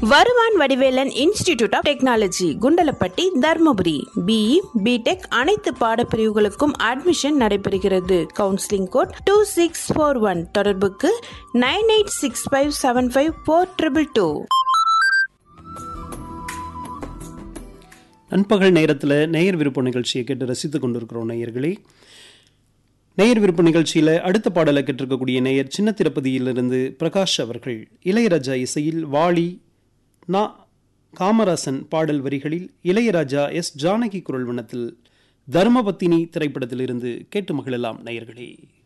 வருவான் Vadivelan institute of technology Kundalappatti Dharmapuri BE BTech அனைத்து பாடப்பிரிவுகளுக்கும் அட்மிஷன் நடைபெறுகிறது counselling code two six four one தொடர்புக்கு nine eight six five seven five four triple two நண்பகல் நேரத்தில் நேயர் விருப்ப நிகழ்ச்சியை கேட்டு ரசித்துக் கொண்டிருக்கிறோம் நேயர்களே நேயர் விருப்ப நிகழ்ச்சியில் அடுத்த பாடலை கேட்டிருக்கக்கூடிய நேயர் சின்ன திருப்பதியிலிருந்து பிரகாஷ் அவர்கள் இளையராஜா இசையில் வாலி நா காமராசன் பாடல் வரிகளில் இளையராஜா எஸ் ஜானகி குரல் வண்ணத்தில் தர்மபத்தினி திரைப்படத்திலிருந்து கேட்டு மகிழலாம் நேயர்களே